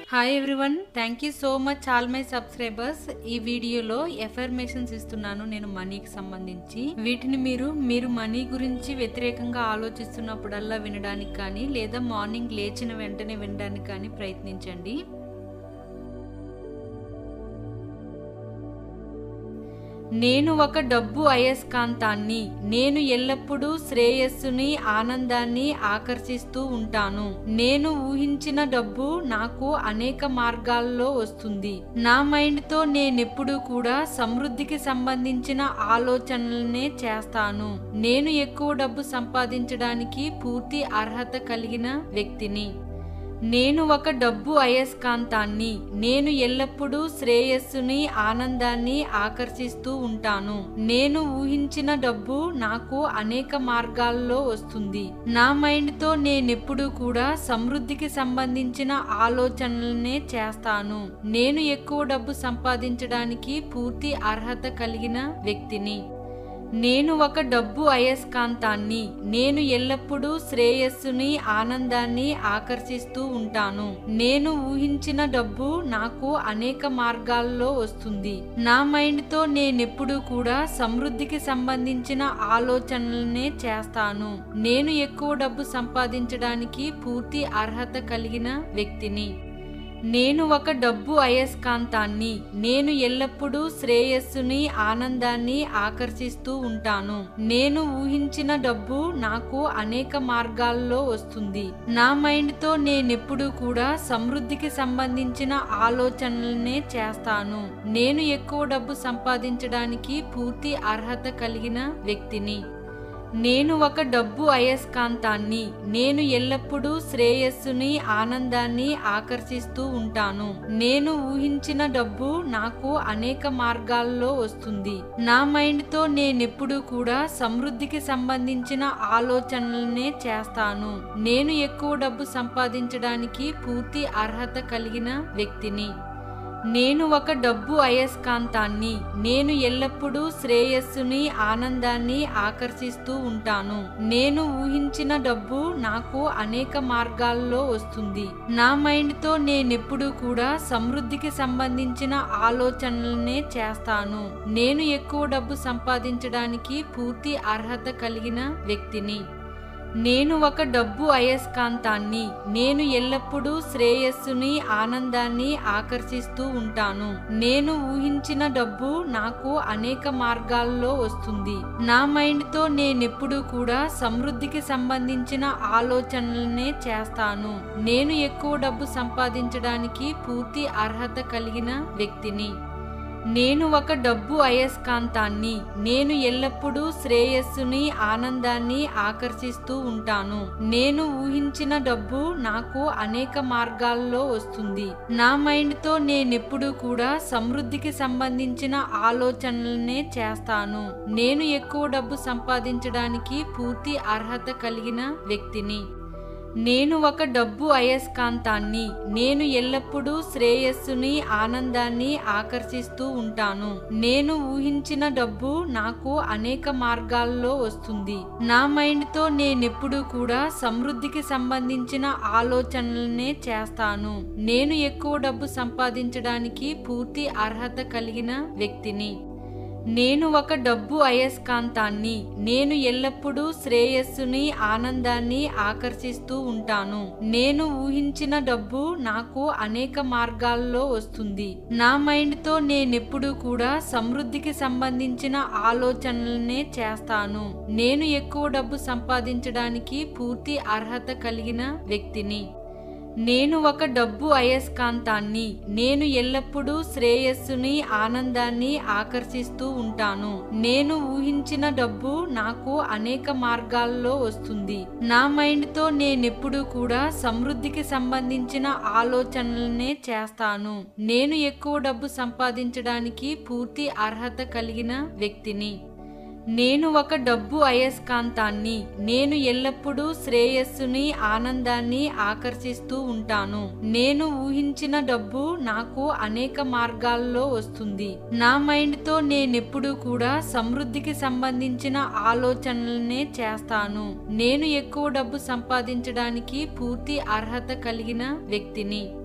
hi everyone thank you so much all my subscribers ఈ వీడియోలో affirmations ఇస్తున్నాను నేను మనీకి సంబంధించి వీటిని మీరు మీరు మనీ గురించి వ్యతిరేకంగా ఆలోచిస్తున్నప్పుడల్లా వినడానికి కానీ లేదా మార్నింగ్ లేచిన వెంటనే వినడానికి కానీ ప్రయత్నించండి నేను ఒక డబ్బు అయస్కాంతాన్ని నేను ఎల్లప్పుడూ శ్రేయస్సుని ఆనందాన్ని ఆకర్షిస్తూ ఉంటాను నేను ఊహించిన డబ్బు నాకు అనేక మార్గాల్లో వస్తుంది నా మైండ్ తో నేనెప్పుడు కూడా సమృద్ధికి సంబంధించిన ఆలోచనలనే చేస్తాను నేను ఎక్కువ డబ్బు సంపాదించడానికి పూర్తి అర్హత కలిగిన వ్యక్తిని నేను ఒక డబ్బు అయస్కాంతాన్ని నేను ఎల్లప్పుడూ శ్రేయస్సుని ఆనందాన్ని ఆకర్షిస్తూ ఉంటాను నేను ఊహించిన డబ్బు నాకు అనేక మార్గాల్లో వస్తుంది నా మైండ్ తో నేనెప్పుడు కూడా సమృద్ధికి సంబంధించిన ఆలోచనలనే చేస్తాను నేను ఎక్కువ డబ్బు సంపాదించడానికి పూర్తి అర్హత కలిగిన వ్యక్తిని నేను ఒక డబ్బు అయస్కాంతాన్ని నేను ఎల్లప్పుడూ శ్రేయస్సుని ఆనందాన్ని ఆకర్షిస్తూ ఉంటాను నేను ఊహించిన డబ్బు నాకు అనేక మార్గాల్లో వస్తుంది నా మైండ్ తో నేనెప్పుడు కూడా సమృద్ధికి సంబంధించిన ఆలోచనలనే చేస్తాను నేను ఎక్కువ డబ్బు సంపాదించడానికి పూర్తి అర్హత కలిగిన వ్యక్తిని నేను ఒక డబ్బు అయస్కాంతాన్ని నేను ఎల్లప్పుడూ శ్రేయస్సుని ఆనందాన్ని ఆకర్షిస్తూ ఉంటాను నేను ఊహించిన డబ్బు నాకు అనేక మార్గాల్లో వస్తుంది నా మైండ్ తో నేనెప్పుడు కూడా సమృద్ధికి సంబంధించిన ఆలోచనలనే చేస్తాను నేను ఎక్కువ డబ్బు సంపాదించడానికి పూర్తి అర్హత కలిగిన వ్యక్తిని నేను ఒక డబ్బు అయస్కాంతాన్ని నేను ఎల్లప్పుడూ శ్రేయస్సుని ఆనందాన్ని ఆకర్షిస్తూ ఉంటాను నేను ఊహించిన డబ్బు నాకు అనేక మార్గాల్లో వస్తుంది నా మైండ్ తో నేనెప్పుడు కూడా సమృద్ధికి సంబంధించిన ఆలోచనలనే చేస్తాను నేను ఎక్కువ డబ్బు సంపాదించడానికి పూర్తి అర్హత కలిగిన వ్యక్తిని నేను ఒక డబ్బు అయస్కాంతాన్ని నేను ఎల్లప్పుడూ శ్రేయస్సుని ఆనందాన్ని ఆకర్షిస్తూ ఉంటాను నేను ఊహించిన డబ్బు నాకు అనేక మార్గాల్లో వస్తుంది నా మైండ్ తో నేనెప్పుడు కూడా సమృద్ధికి సంబంధించిన ఆలోచనలనే చేస్తాను నేను ఎక్కువ డబ్బు సంపాదించడానికి పూర్తి అర్హత కలిగిన వ్యక్తిని నేను ఒక డబ్బు అయస్కాంతాన్ని నేను ఎల్లప్పుడూ శ్రేయస్సుని ఆనందాన్ని ఆకర్షిస్తూ ఉంటాను నేను ఊహించిన డబ్బు నాకు అనేక మార్గాల్లో వస్తుంది నా మైండ్ తో నేనెప్పుడు కూడా సమృద్ధికి సంబంధించిన ఆలోచనలనే చేస్తాను నేను ఎక్కువ డబ్బు సంపాదించడానికి పూర్తి అర్హత కలిగిన వ్యక్తిని నేను ఒక డబ్బు అయస్కాంతాన్ని నేను ఎల్లప్పుడూ శ్రేయస్సుని ఆనందాన్ని ఆకర్షిస్తూ ఉంటాను నేను ఊహించిన డబ్బు నాకు అనేక మార్గాల్లో వస్తుంది నా మైండ్ తో నేనెప్పుడు కూడా సమృద్ధికి సంబంధించిన ఆలోచనలనే చేస్తాను నేను ఎక్కువ డబ్బు సంపాదించడానికి పూర్తి అర్హత కలిగిన వ్యక్తిని నేను ఒక డబ్బు అయస్కాంతాన్ని నేను ఎల్లప్పుడూ శ్రేయస్సుని ఆనందాన్ని ఆకర్షిస్తూ ఉంటాను నేను ఊహించిన డబ్బు నాకు అనేక మార్గాల్లో వస్తుంది నా మైండ్ తో నేనెప్పుడు కూడా సమృద్ధికి సంబంధించిన ఆలోచనలనే చేస్తాను నేను ఎక్కువ డబ్బు సంపాదించడానికి పూర్తి అర్హత కలిగిన వ్యక్తిని నేను ఒక డబ్బు అయస్కాంతాన్ని నేను ఎల్లప్పుడూ శ్రేయస్సుని ఆనందాన్ని ఆకర్షిస్తూ ఉంటాను నేను ఊహించిన డబ్బు నాకు అనేక మార్గాల్లో వస్తుంది నా మైండ్ తో నేనెప్పుడు కూడా సమృద్ధికి సంబంధించిన ఆలోచనలనే చేస్తాను నేను ఎక్కువ డబ్బు సంపాదించడానికి పూర్తి అర్హత కలిగిన వ్యక్తిని నేను ఒక డబ్బు అయస్కాంతాన్ని నేను ఎల్లప్పుడూ శ్రేయస్సుని ఆనందాన్ని ఆకర్షిస్తూ ఉంటాను నేను ఊహించిన డబ్బు నాకు అనేక మార్గాల్లో వస్తుంది నా మైండ్ తో నేనెప్పుడు కూడా సమృద్ధికి సంబంధించిన ఆలోచనలనే చేస్తాను నేను ఎక్కువ డబ్బు సంపాదించడానికి పూర్తి అర్హత కలిగిన వ్యక్తిని నేను ఒక డబ్బు అయస్కాంతాన్ని నేను ఎల్లప్పుడూ శ్రేయస్సుని ఆనందాన్ని ఆకర్షిస్తూ ఉంటాను నేను ఊహించిన డబ్బు నాకు అనేక మార్గాల్లో వస్తుంది నా మైండ్ తో నేనెప్పుడు కూడా సమృద్ధికి సంబంధించిన ఆలోచనలనే చేస్తాను నేను ఎక్కువ డబ్బు సంపాదించడానికి పూర్తి అర్హత కలిగిన వ్యక్తిని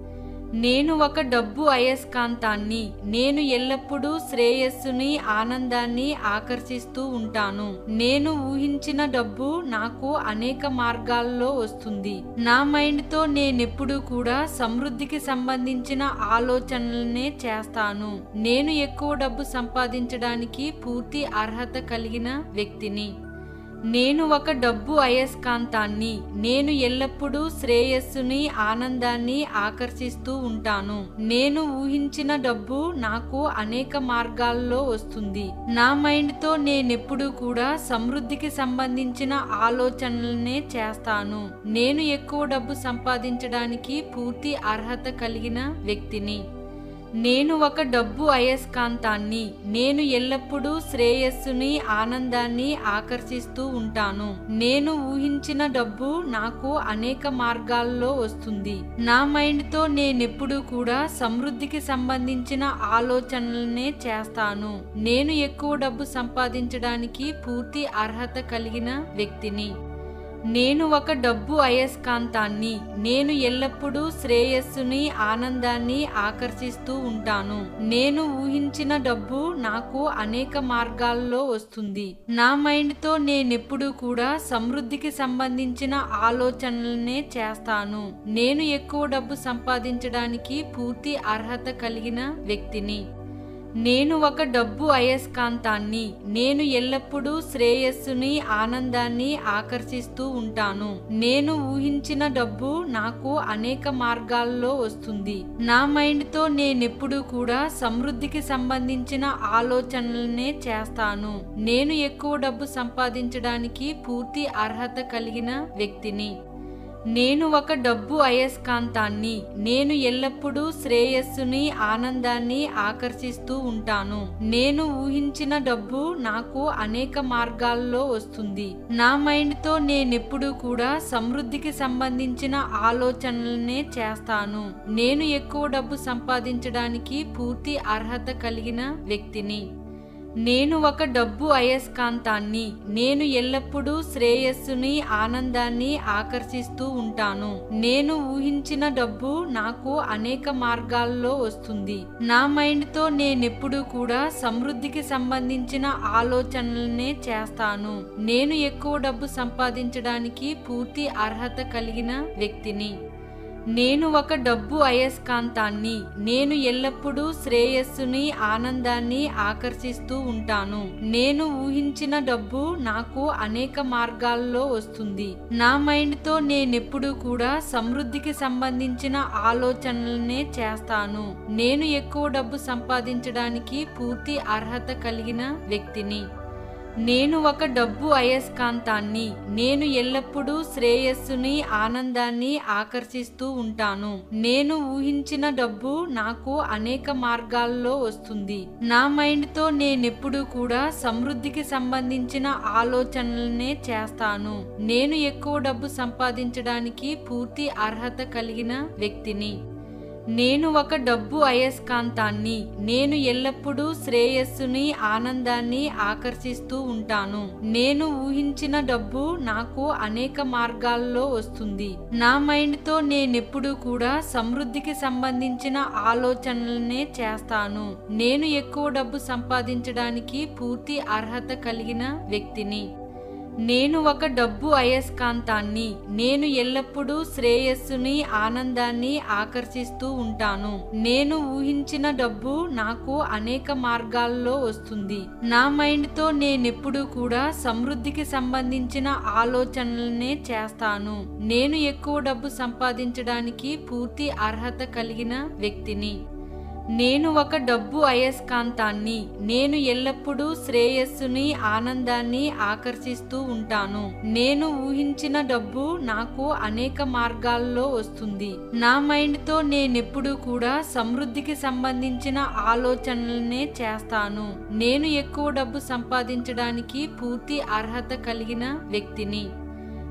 నేను ఒక డబ్బు అయస్కాంతాన్ని నేను ఎల్లప్పుడూ శ్రేయస్సుని ఆనందాన్ని ఆకర్షిస్తూ ఉంటాను నేను ఊహించిన డబ్బు నాకు అనేక మార్గాల్లో వస్తుంది నా మైండ్ తో నేనెప్పుడు కూడా సమృద్ధికి సంబంధించిన ఆలోచనలనే చేస్తాను నేను ఎక్కువ డబ్బు సంపాదించడానికి పూర్తి అర్హత కలిగిన వ్యక్తిని నేను ఒక డబ్బు అయస్కాంతాన్ని నేను ఎల్లప్పుడూ శ్రేయస్సుని ఆనందాన్ని ఆకర్షిస్తూ ఉంటాను నేను ఊహించిన డబ్బు నాకు అనేక మార్గాల్లో వస్తుంది నా మైండ్ తో నేనెప్పుడు కూడా సమృద్ధికి సంబంధించిన ఆలోచనలనే చేస్తాను నేను ఎక్కువ డబ్బు సంపాదించడానికి పూర్తి అర్హత కలిగిన వ్యక్తిని నేను ఒక డబ్బు అయస్కాంతాన్ని నేను ఎల్లప్పుడూ శ్రేయస్సుని ఆనందాన్ని ఆకర్షిస్తూ ఉంటాను నేను ఊహించిన డబ్బు నాకు అనేక మార్గాల్లో వస్తుంది నా మైండ్ తో నేనెప్పుడు కూడా సమృద్ధికి సంబంధించిన ఆలోచనలనే చేస్తాను నేను ఎక్కువ డబ్బు సంపాదించడానికి పూర్తి అర్హత కలిగిన వ్యక్తిని నేను ఒక డబ్బు అయస్కాంతాన్ని నేను ఎల్లప్పుడూ శ్రేయస్సుని ఆనందాన్ని ఆకర్షిస్తూ ఉంటాను నేను ఊహించిన డబ్బు నాకు అనేక మార్గాల్లో వస్తుంది నా మైండ్ తో నేనెప్పుడు కూడా సమృద్ధికి సంబంధించిన ఆలోచనలనే చేస్తాను నేను ఎక్కువ డబ్బు సంపాదించడానికి పూర్తి అర్హత కలిగిన వ్యక్తిని నేను ఒక డబ్బు అయస్కాంతాన్ని నేను ఎల్లప్పుడూ శ్రేయస్సుని ఆనందాన్ని ఆకర్షిస్తూ ఉంటాను నేను ఊహించిన డబ్బు నాకు అనేక మార్గాల్లో వస్తుంది నా మైండ్ తో నేనెప్పుడు కూడా సమృద్ధికి సంబంధించిన ఆలోచనలనే చేస్తాను నేను ఎక్కువ డబ్బు సంపాదించడానికి పూర్తి అర్హత కలిగిన వ్యక్తిని నేను ఒక డబ్బు అయస్కాంతాన్ని నేను ఎల్లప్పుడూ శ్రేయస్సుని ఆనందాన్ని ఆకర్షిస్తూ ఉంటాను నేను ఊహించిన డబ్బు నాకు అనేక మార్గాల్లో వస్తుంది నా మైండ్ తో నేనెప్పుడు కూడా సమృద్ధికి సంబంధించిన ఆలోచనలనే చేస్తాను నేను ఎక్కువ డబ్బు సంపాదించడానికి పూర్తి అర్హత కలిగిన వ్యక్తిని నేను ఒక డబ్బు అయస్కాంతాన్ని నేను ఎల్లప్పుడూ శ్రేయస్సుని ఆనందాన్ని ఆకర్షిస్తూ ఉంటాను నేను ఊహించిన డబ్బు నాకు అనేక మార్గాల్లో వస్తుంది నా మైండ్ తో నేనెప్పుడు కూడా సమృద్ధికి సంబంధించిన ఆలోచనలనే చేస్తాను నేను ఎక్కువ డబ్బు సంపాదించడానికి పూర్తి అర్హత కలిగిన వ్యక్తిని నేను ఒక డబ్బు అయస్కాంతాన్ని నేను ఎల్లప్పుడూ శ్రేయస్సుని ఆనందాన్ని ఆకర్షిస్తూ ఉంటాను నేను ఊహించిన డబ్బు నాకు అనేక మార్గాల్లో వస్తుంది నా మైండ్ తో నేనెప్పుడు కూడా సమృద్ధికి సంబంధించిన ఆలోచనలనే చేస్తాను నేను ఎక్కువ డబ్బు సంపాదించడానికి పూర్తి అర్హత కలిగిన వ్యక్తిని నేను ఒక డబ్బు అయస్కాంతాన్ని నేను ఎల్లప్పుడూ శ్రేయస్సుని ఆనందాన్ని ఆకర్షిస్తూ ఉంటాను నేను ఊహించిన డబ్బు నాకు అనేక మార్గాల్లో వస్తుంది నా మైండ్ తో నేనెప్పుడు కూడా సమృద్ధికి సంబంధించిన ఆలోచనలనే చేస్తాను నేను ఎక్కువ డబ్బు సంపాదించడానికి పూర్తి అర్హత కలిగిన వ్యక్తిని నేను ఒక డబ్బు అయస్కాంతాన్ని నేను ఎల్లప్పుడూ శ్రేయస్సుని ఆనందాన్ని ఆకర్షిస్తూ ఉంటాను నేను ఊహించిన డబ్బు నాకు అనేక మార్గాల్లో వస్తుంది నా మైండ్ తో నేనెప్పుడు కూడా సమృద్ధికి సంబంధించిన ఆలోచనలనే చేస్తాను నేను ఎక్కువ డబ్బు సంపాదించడానికి పూర్తి అర్హత కలిగిన వ్యక్తిని నేను ఒక డబ్బు అయస్కాంతాన్ని నేను ఎల్లప్పుడూ శ్రేయస్సుని ఆనందాన్ని ఆకర్షిస్తూ ఉంటాను నేను ఊహించిన డబ్బు నాకు అనేక మార్గాల్లో వస్తుంది నా మైండ్ తో నేనెప్పుడు కూడా సమృద్ధికి సంబంధించిన ఆలోచనలనే చేస్తాను నేను ఎక్కువ డబ్బు సంపాదించడానికి పూర్తి అర్హత కలిగిన వ్యక్తిని నేను ఒక డబ్బు అయస్కాంతాన్ని నేను ఎల్లప్పుడూ శ్రేయస్సుని ఆనందాన్ని ఆకర్షిస్తూ ఉంటాను నేను ఊహించిన డబ్బు నాకు అనేక మార్గాల్లో వస్తుంది నా మైండ్ తో నేనెప్పుడు కూడా సమృద్ధికి సంబంధించిన ఆలోచనలనే చేస్తాను నేను ఎక్కువ డబ్బు సంపాదించడానికి పూర్తి అర్హత కలిగిన వ్యక్తిని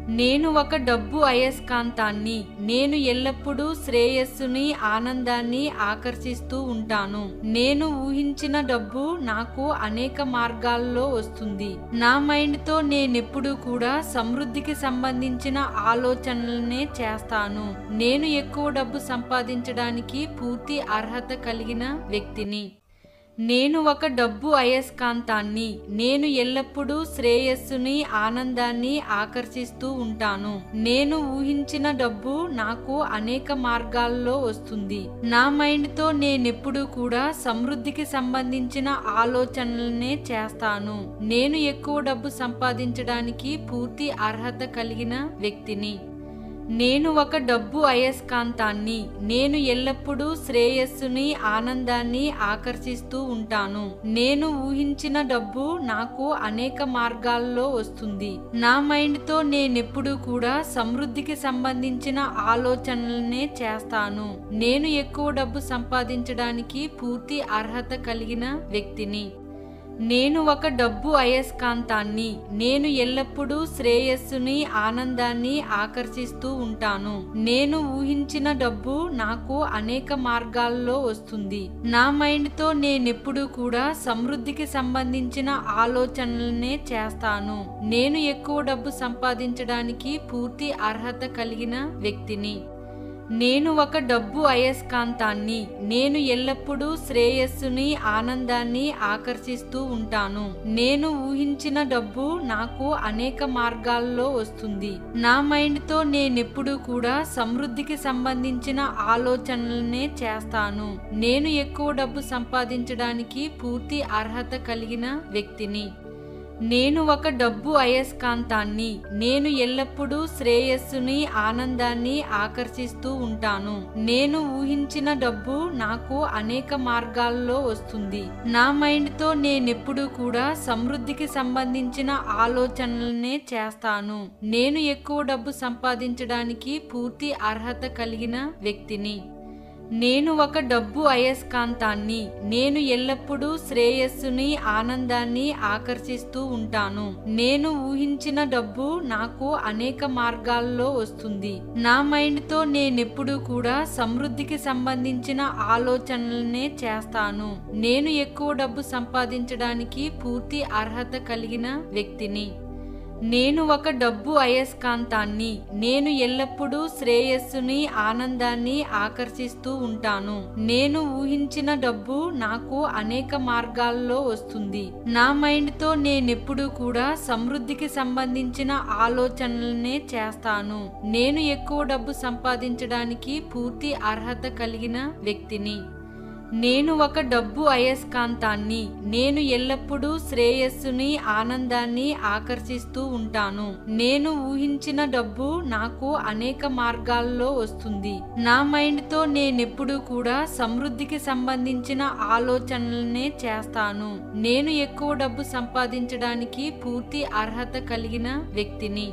నేను ఒక డబ్బు అయస్కాంతాన్ని నేను ఎల్లప్పుడూ శ్రేయస్సుని ఆనందాన్ని ఆకర్షిస్తూ ఉంటాను నేను ఊహించిన డబ్బు నాకు అనేక మార్గాల్లో వస్తుంది నా మైండ్ తో నేనెప్పుడు కూడా సమృద్ధికి సంబంధించిన ఆలోచనలనే చేస్తాను నేను ఎక్కువ డబ్బు సంపాదించడానికి పూర్తి అర్హత కలిగిన వ్యక్తిని నేను ఒక డబ్బు అయస్కాంతాన్ని నేను ఎల్లప్పుడూ శ్రేయస్సుని ఆనందాన్ని ఆకర్షిస్తూ ఉంటాను నేను ఊహించిన డబ్బు నాకు అనేక మార్గాల్లో వస్తుంది నా మైండ్ తో నేనెప్పుడు కూడా సమృద్ధికి సంబంధించిన ఆలోచనలనే చేస్తాను నేను ఎక్కువ డబ్బు సంపాదించడానికి పూర్తి అర్హత కలిగిన వ్యక్తిని నేను ఒక డబ్బు అయస్కాంతాన్ని నేను ఎల్లప్పుడూ శ్రేయస్సుని ఆనందాన్ని ఆకర్షిస్తూ ఉంటాను నేను ఊహించిన డబ్బు నాకు అనేక మార్గాల్లో వస్తుంది నా మైండ్ తో నేనెప్పుడు కూడా సమృద్ధికి సంబంధించిన ఆలోచనలనే చేస్తాను నేను ఎక్కువ డబ్బు సంపాదించడానికి పూర్తి అర్హత కలిగిన వ్యక్తిని నేను ఒక డబ్బు అయస్కాంతాన్ని నేను ఎల్లప్పుడూ శ్రేయస్సుని ఆనందాన్ని ఆకర్షిస్తూ ఉంటాను నేను ఊహించిన డబ్బు నాకు అనేక మార్గాల్లో వస్తుంది నా మైండ్ తో నేనెప్పుడు కూడా సమృద్ధికి సంబంధించిన ఆలోచనలనే చేస్తాను నేను ఎక్కువ డబ్బు సంపాదించడానికి పూర్తి అర్హత కలిగిన వ్యక్తిని నేను ఒక డబ్బు అయస్కాంతాన్ని నేను ఎల్లప్పుడూ శ్రేయస్సుని ఆనందాన్ని ఆకర్షిస్తూ ఉంటాను నేను ఊహించిన డబ్బు నాకు అనేక మార్గాల్లో వస్తుంది నా మైండ్ తో నేనెప్పుడు కూడా సమృద్ధికి సంబంధించిన ఆలోచనలనే చేస్తాను నేను ఎక్కువ డబ్బు సంపాదించడానికి పూర్తి అర్హత కలిగిన వ్యక్తిని నేను ఒక డబ్బు అయస్కాంతాన్ని నేను ఎల్లప్పుడూ శ్రేయస్సుని ఆనందాన్ని ఆకర్షిస్తూ ఉంటాను నేను ఊహించిన డబ్బు నాకు అనేక మార్గాల్లో వస్తుంది నా మైండ్ తో నేనెప్పుడు కూడా సమృద్ధికి సంబంధించిన ఆలోచనలనే చేస్తాను నేను ఎక్కువ డబ్బు సంపాదించడానికి పూర్తి అర్హత కలిగిన వ్యక్తిని నేను ఒక డబ్బు అయస్కాంతాన్ని నేను ఎల్లప్పుడూ శ్రేయస్సుని ఆనందాన్ని ఆకర్షిస్తూ ఉంటాను నేను ఊహించిన డబ్బు నాకు అనేక మార్గాల్లో వస్తుంది నా మైండ్ తో నేనెప్పుడు కూడా సమృద్ధికి సంబంధించిన ఆలోచనలనే చేస్తాను నేను ఎక్కువ డబ్బు సంపాదించడానికి పూర్తి అర్హత కలిగిన వ్యక్తిని నేను ఒక డబ్బు అయస్కాంతాన్ని నేను ఎల్లప్పుడూ శ్రేయస్సుని ఆనందాన్ని ఆకర్షిస్తూ ఉంటాను నేను ఊహించిన డబ్బు నాకు అనేక మార్గాల్లో వస్తుంది నా మైండ్ తో నేనెప్పుడు కూడా సమృద్ధికి సంబంధించిన ఆలోచనలనే చేస్తాను నేను ఎక్కువ డబ్బు సంపాదించడానికి పూర్తి అర్హత కలిగిన వ్యక్తిని నేను ఒక డబ్బు అయస్కాంతాన్ని నేను ఎల్లప్పుడూ శ్రేయస్సుని ఆనందాన్ని ఆకర్షిస్తూ ఉంటాను నేను ఊహించిన డబ్బు నాకు అనేక మార్గాల్లో వస్తుంది నా మైండ్ తో నేనెప్పుడు కూడా సమృద్ధికి సంబంధించిన ఆలోచనలనే చేస్తాను నేను ఎక్కువ డబ్బు సంపాదించడానికి పూర్తి అర్హత కలిగిన వ్యక్తిని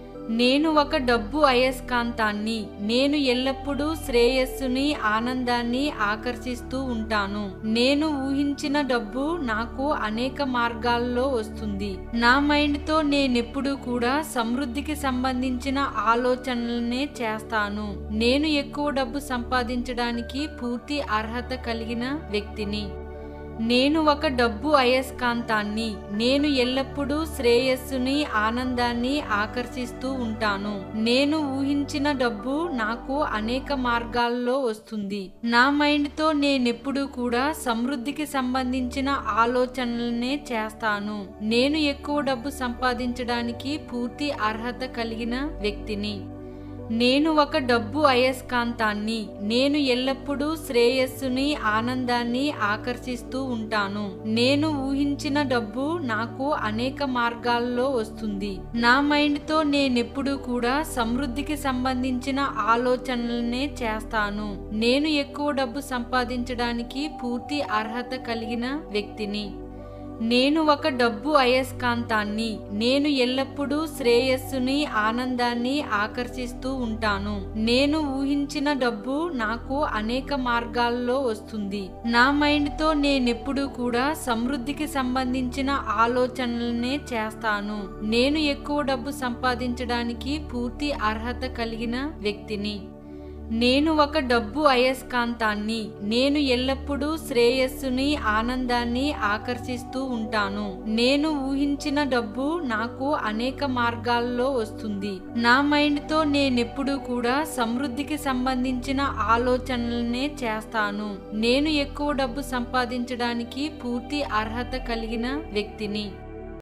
నేను ఒక డబ్బు అయస్కాంతాన్ని నేను ఎల్లప్పుడూ శ్రేయస్సుని ఆనందాన్ని ఆకర్షిస్తూ ఉంటాను నేను ఊహించిన డబ్బు నాకు అనేక మార్గాల్లో వస్తుంది నా మైండ్ తో నేనెప్పుడు కూడా సమృద్ధికి సంబంధించిన ఆలోచనలనే చేస్తాను నేను ఎక్కువ డబ్బు సంపాదించడానికి పూర్తి అర్హత కలిగిన వ్యక్తిని నేను ఒక డబ్బు అయస్కాంతాన్ని నేను ఎల్లప్పుడూ శ్రేయస్సుని ఆనందాన్ని ఆకర్షిస్తూ ఉంటాను నేను ఊహించిన డబ్బు నాకు అనేక మార్గాల్లో వస్తుంది నా మైండ్ తో నేనెప్పుడు కూడా సమృద్ధికి సంబంధించిన ఆలోచనలనే చేస్తాను నేను ఎక్కువ డబ్బు సంపాదించడానికి పూర్తి అర్హత కలిగిన వ్యక్తిని నేను ఒక డబ్బు అయస్కాంతాన్ని నేను ఎల్లప్పుడూ శ్రేయస్సుని ఆనందాన్ని ఆకర్షిస్తూ ఉంటాను నేను ఊహించిన డబ్బు నాకు అనేక మార్గాల్లో వస్తుంది నా మైండ్ తో నేనెప్పుడు కూడా సమృద్ధికి సంబంధించిన ఆలోచనలనే చేస్తాను నేను ఎక్కువ డబ్బు సంపాదించడానికి పూర్తి అర్హత కలిగిన వ్యక్తిని నేను ఒక డబ్బు అయస్కాంతాన్ని నేను ఎల్లప్పుడూ శ్రేయస్సుని ఆనందాన్ని ఆకర్షిస్తూ ఉంటాను నేను ఊహించిన డబ్బు నాకు అనేక మార్గాల్లో వస్తుంది నా మైండ్ తో నేనెప్పుడు కూడా సమృద్ధికి సంబంధించిన ఆలోచనలనే చేస్తాను నేను ఎక్కువ డబ్బు సంపాదించడానికి పూర్తి అర్హత కలిగిన వ్యక్తిని నేను ఒక డబ్బు అయస్కాంతాన్ని నేను ఎల్లప్పుడూ శ్రేయస్సుని ఆనందాన్ని ఆకర్షిస్తూ ఉంటాను నేను ఊహించిన డబ్బు నాకు అనేక మార్గాల్లో వస్తుంది నా మైండ్ తో నేనెప్పుడు కూడా సమృద్ధికి సంబంధించిన ఆలోచనలనే చేస్తాను నేను ఎక్కువ డబ్బు సంపాదించడానికి పూర్తి అర్హత కలిగిన వ్యక్తిని